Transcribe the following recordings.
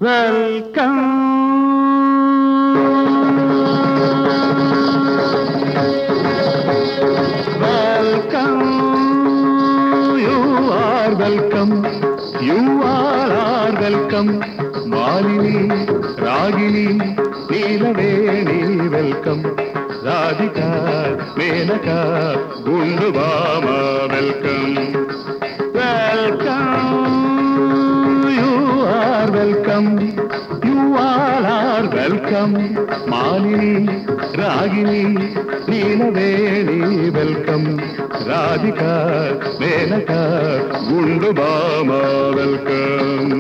welcome welcome you are welcome you are are welcome Malini Ragini Neelaveni welcome Radhika Menaka குண்டு Bama welcome welcome you are welcome you all are welcome Malini Ragini Neelaveni welcome Radhika Menaka குண்டு Bama welcome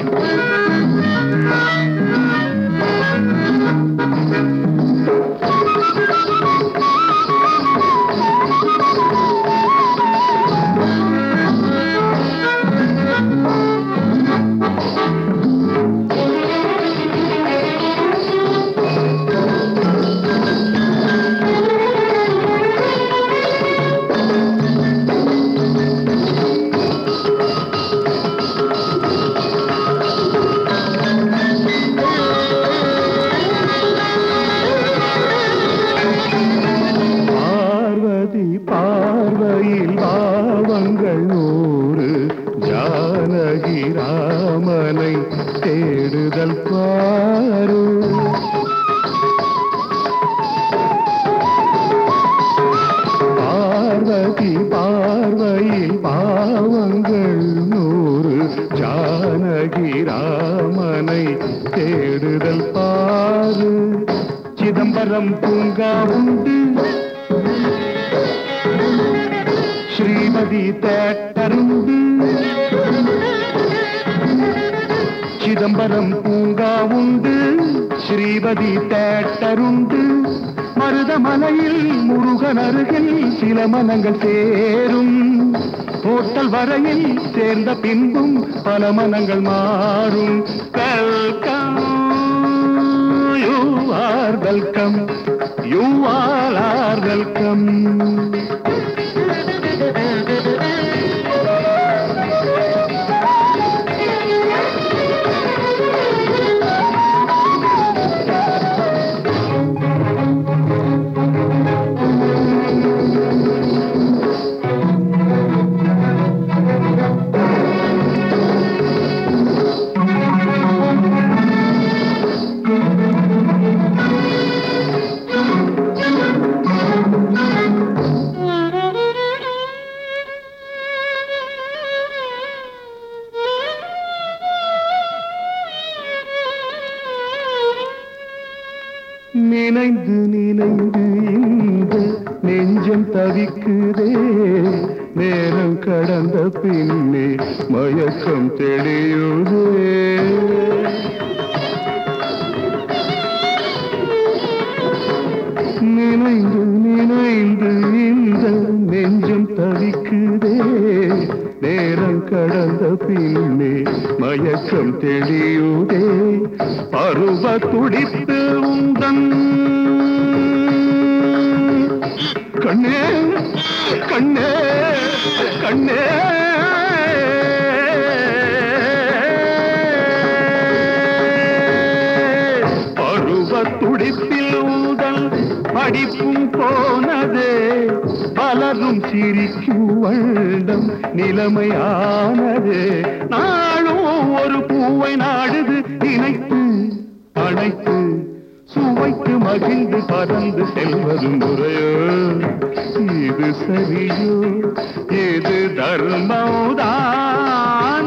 Parvati பார்வையில் பாவங்கள் நூறு ஜானகி ராமனை தேடுதல் பாரு பார்வதி பார்வையில் பாவங்கள் நூறு ஜானகி ராமனை தேடுதல் பாரு சிதம்பரம் பூங்கா உண்டு ஸ்ரீமதி தேட்டருண்டு சிதம்பரம் பூங்கா உண்டு ஸ்ரீமதி தேட்டருண்டு மருதமலையில் முருகன் அருகில் சில மனங்கள் சேரும் ஹோட்டல் வரையில் சேர்ந்த பின்பும் பல மனங்கள் மாறும் welcome you are welcome you are are welcome நினைந்து நினைந்து இந்த நெஞ்சம் தவிக்குதே நேரம் கடந்த பின்னே மயக்கம் தெளியுதே நினைந்து நினைந்து இந்த நெஞ்சம் தவிக்குதே நேரம் கடந்த பின்னே மயக்கம் தெளியுதே பருவ துடித்து உந்தன் கண்ணே கண்ணே கண்ணே பருவ துடிப்பில் ஊதல் படிப்பும் போனதே பலரும் சிரிக்கும் வண்டம் நிலைமையானது நாளும் ஒரு பூவை நாடுது நினைத்து அணைத்து சுவைத்து மகிழ்ந்து பறந்து செல்வது முறையோ இது சரியோ இது தர்மதான்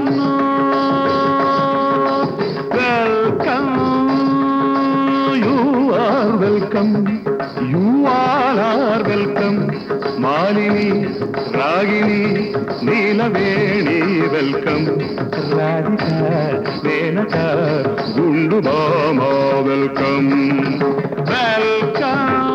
welcome you are welcome you are are welcome Malini Ragini Neelaveni welcome Radhika Menaka குண்டு மாமா வெல்கம் வெல்கம்